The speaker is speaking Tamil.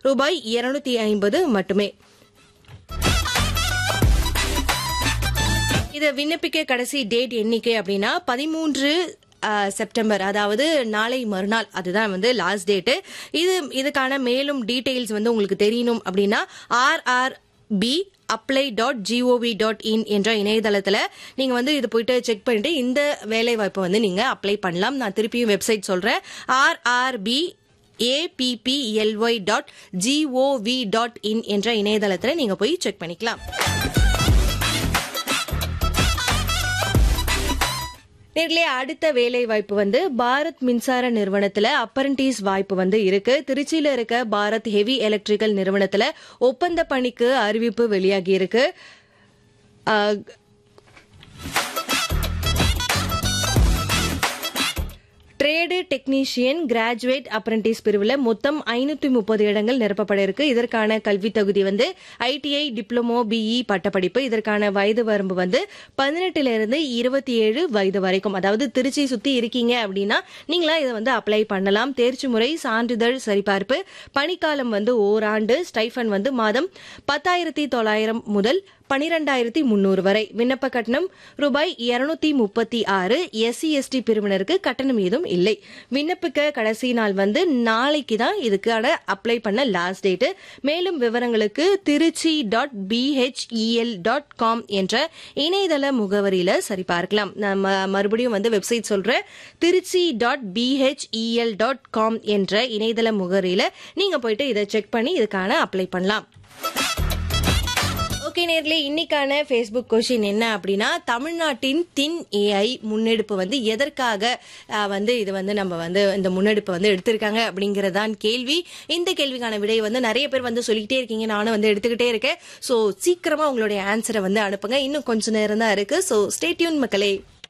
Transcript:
ரூபாய் இருநூத்தி ஐம்பது மட்டுமே இதை விண்ணப்பிக்க கடைசி டேட் எண்ணிக்கை அப்படின்னா பதிமூன்று செப்டம்பர் அதாவது நாளை மறுநாள் அதுதான் வந்து லாஸ்ட் டேட்டு இது இதுக்கான மேலும் டீடைல்ஸ் வந்து உங்களுக்கு தெரியணும் அப்படின்னா RR B apply dot GOV dot in என்ற இணையதளத்தில் நீங்கள் வந்து இது போயிட்டு செக் பண்ணிட்டு இந்த வேலை வாய்ப்பை வந்து நீங்கள் அப்ளை பண்ணலாம் நான் திருப்பியும் வெப்சைட் சொல்கிறேன் RRB APPLY dot GOV dot in என்ற இணையதளத்தில் நீங்கள் போய் செக் பண்ணிக்கலாம் நேர்களே அடுத்த வேலை வாய்ப்பு வந்து பாரத் மின்சார நிறுவனத்துல அப்பரண்டிஸ் வாய்ப்பு வந்து இருக்கு திருச்சியில இருக்க பாரத் ஹெவி எலக்ட்ரிக்கல் நிறுவனத்துல ஒப்பந்த பணிக்கு அறிவிப்பு வெளியாகி இருக்கு அஹ், ட்ரேடு டெக்னீஷியன் கிராஜுவேட் அப்ரண்டிஸ் பிரிவில் மொத்தம் ஐநூத்தி முப்பது இடங்கள் நிரப்பப்பட இருக்கு இதற்கான கல்வி தகுதி வந்து ஐடிஐ டிப்ளமோ பிஇ பட்டப்படிப்பு இதற்கான வயது வரம்பு வந்து பதினெட்டுல இருந்து இருபத்தி ஏழு வயது வரைக்கும் அதாவது திருச்சி சுத்தி இருக்கீங்க அப்படின்னா நீங்களா இதை வந்து அப்ளை பண்ணலாம் தேர்ச்சி முறை சான்றிதழ் சரிபார்ப்பு பணிக்காலம் வந்து ஓராண்டு ஸ்டைஃபன் வந்து மாதம் பத்தாயிரத்தி தொள்ளாயிரம் முதல் பனிரெண்டாயிரத்தி முன்னூறு வரை விண்ணப்ப கட்டணம் ரூபாய் இருநூத்தி முப்பத்தி ஆறு எஸ்சி எஸ்டி பிரிவினருக்கு கட்டணம் ஏதும் இல்லை விண்ணப்பிக்க கடைசி நாள் வந்து நாளைக்கு தான் இதுக்கான அப்ளை பண்ண லாஸ்ட் டேட் மேலும் விவரங்களுக்கு Trichy dot BHEL dot com என்ற இணையதள முகவரியில சரிபார்க்கலாம் நான் ம- மறுபடியும் வந்து வெப்சைட் சொல்றேன் Trichy dot BHEL dot com என்ற இணையதள முகவரியில நீங்க போயிட்டு இதை செக் பண்ணி இதுக்கான அப்ளை பண்ணலாம் ஓகே நேர்களே இன்னைக்கான ஃபேஸ்புக் கொஷின் என்ன அப்படின்னா தமிழ்நாட்டின் தின் ஏஐ முன்னெடுப்பு வந்து எதற்காக அஹ், வந்து இது வந்து நம்ம வந்து இந்த முன்னெடுப்பு வந்து எடுத்திருக்காங்க அப்படிங்கறதான் கேள்வி இந்த கேள்விக்கான விடை வந்து நிறைய பேர் வந்து சொல்லிக்கிட்டே இருக்கீங்க நானும் வந்து எடுத்துக்கிட்டே இருக்கேன் ஸோ சீக்கிரமா உங்களுடைய ஆன்சரை வந்து அனுப்புங்க இன்னும் கொஞ்ச நேரம் தான் இருக்கு ஸோ ஸ்டேட்யூன் மக்களே